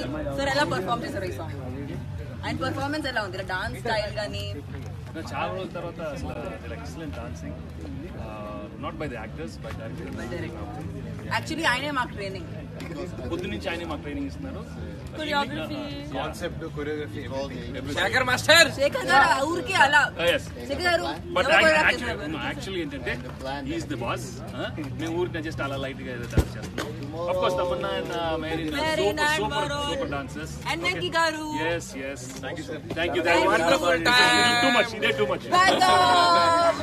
Sir ఎలా perform చేశారు ఈ సాంగ్ ఆయన పర్ఫార్మెన్స్ ఎలా ఉంది డాన్స్ స్టైల్ కానీ చాలా రోజుల తర్వాత అసలు excellent dancing not by the actors by director actually ఆయనే మాకు ట్రైనింగ్ పొద్దు నుంచి ఆయనే మాకు ట్రైనింగ్ ఇస్తున్నారు choreography concept choreography Shekhar master Shekhar గారు ఆ ఊరికి అలా ఎస్ శేఖర్ గారు బట్ ఎవరు choreograph చేశారు? యాక్చువల్లీ ఏంటంటే ఈజ్ ద బాస్ మేము ఊరికి జస్ట్ అలా లైట్ గా ఏదో డాన్స్ చేస్తున్నాం of course Tamannaah and Mary Mary super and super Varun. Super dancers And Venki గారు yes yes thank you sir thank you thank you Wonderful dance. Too much ఇదే too much Bye, guys.